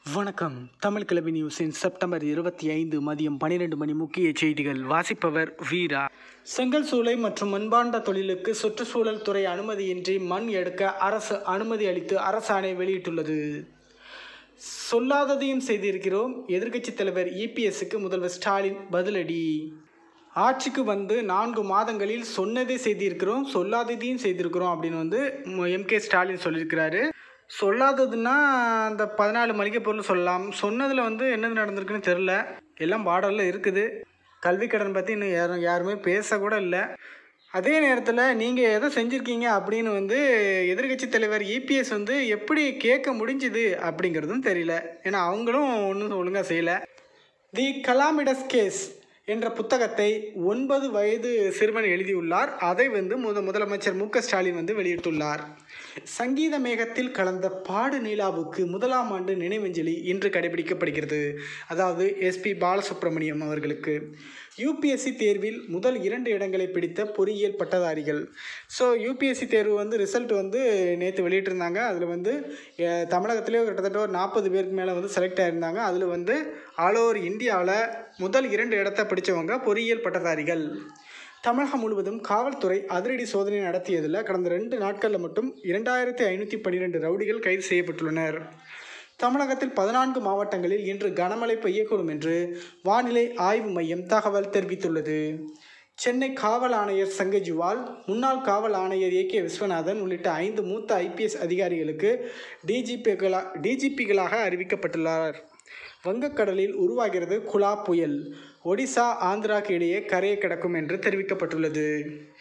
வணக்கம் தமிழ் கிளவி நியூஸின் செப்டம்பர் இருபத்தி ஐந்து மதியம் பன்னிரெண்டு மணி முக்கிய செய்திகள் வாசிப்பவர் வீரா செங்கல் சூளை மற்றும் மண்பாண்ட தொழிலுக்கு சுற்றுச்சூழல் துறை அனுமதியின்றி மண் எடுக்க அரசு அனுமதி அளித்து அரசாணை வெளியிட்டுள்ளது சொல்லாததையும் செய்திருக்கிறோம் எதிர்க்கட்சித் தலைவர் இபிஎஸ்க்கு முதல்வர் ஸ்டாலின் பதிலடி ஆட்சிக்கு வந்து நான்கு மாதங்களில் சொன்னதை செய்திருக்கிறோம் சொல்லாததையும் செய்திருக்கிறோம் அப்படின்னு வந்து எம்கே ஸ்டாலின் சொல்லியிருக்கிறாரு சொல்லாததுன்னா அந்த பதினாலு மளிகை பொருள் சொல்லலாம் சொன்னதில் வந்து என்னது நடந்திருக்குன்னு தெரில எல்லாம் பாடலில் இருக்குது கல்வி கடன் பற்றி இன்னும் யாரும் யாருமே பேசக்கூட இல்லை அதே நேரத்தில் நீங்கள் எதை செஞ்சுருக்கீங்க அப்படின்னு வந்து எதிர்க்கட்சி தலைவர் இபிஎஸ் வந்து எப்படி கேட்க முடிஞ்சுது அப்படிங்கிறதும் தெரியல ஏன்னா அவங்களும் ஒன்றும் ஒழுங்காக செய்யலை தி கலாமிடஸ் கேஸ் என்ற புத்தகத்தை ஒன்பது வயது சிறுவன் எழுதியுள்ளார் அதை வந்து முத முதலமைச்சர் மு க ஸ்டாலின் வந்து வெளியிட்டுள்ளார் சங்கீத மேகத்தில் கலந்த பாடு நீலாவுக்கு முதலாம் ஆண்டு நினைவஞ்சலி இன்று கடைபிடிக்கப்படுகிறது அதாவது எஸ்பி பாலசுப்ரமணியம் அவர்களுக்கு யூபிஎஸ்சி தேர்வில் முதல் இரண்டு இடங்களை பிடித்த பொறியியல் பட்டதாரிகள் ஸோ யூபிஎஸ்சி தேர்வு வந்து ரிசல்ட் வந்து நேற்று வெளியிட்டிருந்தாங்க அதில் வந்து அஹ், தமிழகத்திலே கிட்டத்தட்ட ஒரு நாற்பது பேருக்கு மேலே வந்து செலக்ட் ஆகியிருந்தாங்க அதில் வந்து ஆல் ஓவர் இந்தியாவில் முதல் இரண்டு இடத்தை பிடிச்சவங்க பொறியியல் பட்டதாரிகள் தமிழகம் முழுவதும் காவல்துறை அதிரடி சோதனை நடத்தியதில் கடந்த ரெண்டு நாட்களில் மட்டும் இரண்டாயிரத்தி ஐநூற்றி பன்னிரெண்டு ரவுடிகள் கைது செய்யப்பட்டுள்ளனர் தமிழகத்தில் பதினான்கு மாவட்டங்களில் இன்று கனமழை பெய்யக்கூடும் என்று வானிலை ஆய்வு மையம் தகவல் தெரிவித்துள்ளது சென்னை காவல் ஆணையர் சங்கஜுவால் முன்னாள் காவல் ஆணையர் ஏ கே விஸ்வநாதன் உள்ளிட்ட ஐந்து மூத்த ஐபிஎஸ் அதிகாரிகளுக்கு டிஜிபிகளா டிஜிபிகளாக அறிவிக்கப்பட்டுள்ளார் வங்கக்கடலில் உருவாகிறது குலா புயல் ஒடிசா ஆந்திராக்கு இடையே கரையை கடக்கும் என்று தெரிவிக்கப்பட்டுள்ளது